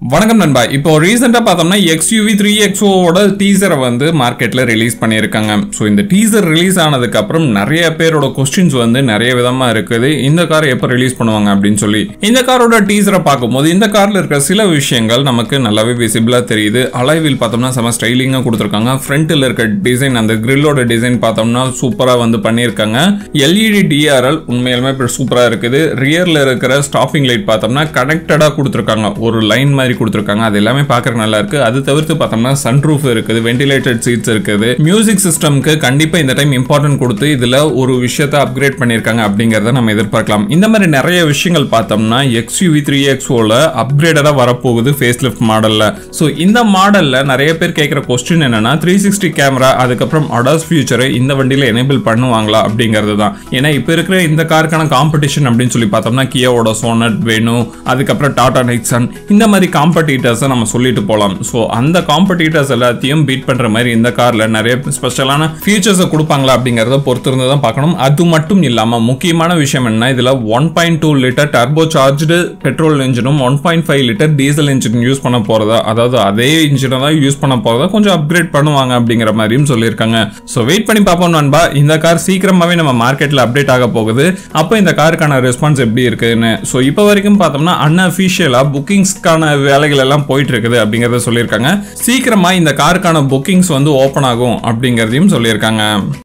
வணக்கம் நண்பா இப்போ ரீசெண்டாக பார்த்தோம்னா எக்ஸ்யூவி த்ரீ எக்ஸோவோட டீசரை வந்து மார்க்கெட்டில் ரிலீஸ் பண்ணியிருக்காங்க ஸோ இந்த டீசர் ரிலீஸ் ஆனதுக்கப்புறம் நிறைய பேரோட கொஸ்டின்ஸ் வந்து நிறைய விதமாக இருக்குது இந்த கார் எப்போ ரிலீஸ் பண்ணுவாங்க அப்படின்னு சொல்லி இந்த காரோட டீசரை பார்க்கும்போது இந்த காரில் இருக்கிற சில விஷயங்கள் நமக்கு நல்லாவே விசிபிளாக தெரியுது அலைவில் பார்த்தோம்னா செம ஸ்டைலிங்காக கொடுத்துருக்காங்க ஃப்ரண்ட்டில் இருக்க டிசைன் அந்த கிரில்லோட டிசைன் பார்த்தோம்னா சூப்பராக வந்து பண்ணியிருக்காங்க எல்இடி டிஆர்எல் உண்மையிலுமே இப்போ சூப்பராக இருக்குது ரியரில் இருக்கிற ஸ்டாப்பிங் லைட் பார்த்தோம்னா கனெக்டடாக கொடுத்துருக்காங்க ஒரு லைன் மாதிரி கொடுத்துருக்காங்க அது எல்லாமே பார்க்கறதுக்கு நல்லா இருக்கு அது தவிர்த்து பார்த்தோம்னா சன்ரூஃப் இருக்குது வென்டிலேட்டட் சீட்ஸ் இருக்குது மியூசிக் சிஸ்டம்க்கு கண்டிப்பாக இந்த டைம் இம்பார்ட்டன்ட் கொடுத்து இதில் ஒரு விஷயத்தை அப்கிரேட் பண்ணியிருக்காங்க அப்படிங்கிறத நம்ம எதிர்பார்க்கலாம் இந்த மாதிரி நிறைய விஷயங்கள் பார்த்தோம்னா எக்ஸ்யூவி த்ரீ எக்ஸோல அப்கிரேடடாக வரப்போகுது ஃபேஸ் லிஃப்ட் மாடலில் ஸோ இந்த மாடலில் நிறைய பேர் கேட்குற கொஸ்டின் என்னன்னா த்ரீ சிக்ஸ்டி கேமரா அதுக்கப்புறம் அடாஸ் ஃபியூச்சரை இந்த வண்டியில் எனேபிள் பண்ணுவாங்களா அப்படிங்கிறது தான் ஏன்னா இப்போ இருக்கிற இந்த காருக்கான காம்படிஷன் அப்படின்னு சொல்லி பார்த்தோம்னா கியோவோட சோனட் வேணும் அதுக்கப்புறம் டாடா நெக்ஸன் இந்த மாதிரி காம்படிட்டர்ஸை நம்ம சொல்லிட்டு போகலாம் ஸோ அந்த காம்படிட்டர்ஸ் எல்லாத்தையும் பீட் பண்ணுற மாதிரி இந்த காரில் நிறைய ஸ்பெஷலான ஃபீச்சர்ஸை கொடுப்பாங்களா அப்படிங்கிறத பொறுத்திருந்து தான் பார்க்கணும் அது மட்டும் இல்லாமல் முக்கியமான விஷயம் என்ன இதில் one point two litre turbocharged petrol இன்ஜினும் one point five litre diesel engine use பண்ண போகிறதா அதாவது அதே இன்ஜினை தான் யூஸ் பண்ண போகிறதா கொஞ்சம் அப்கிரேட் பண்ணுவாங்க அப்படிங்கிற மாதிரியும் சொல்லியிருக்காங்க ஸோ வெயிட் பண்ணி பார்ப்போம் நண்பா இந்த கார் சீக்கிரமாகவே நம்ம மார்க்கெட்டில் அப்டேட் ஆக போகுது அப்போ இந்த காருக்கான ரெஸ்பான்ஸ் எப்படி இருக்குன்னு ஸோ இப்போ வரைக்கும் பார்த்தோம்னா அன்அஃபிஷியலாக புக்கிங்ஸ்க்கான வேலைகள் எல்லாம் போயிட்டு இருக்குது அப்படிங்கிறத சொல்லியிருக்காங்க சீக்கிரமா இந்த காருக்கான புக்கிங்ஸ் வந்து ஓப்பன் ஆகும் அப்படிங்கிறதையும் சொல்லியிருக்காங்க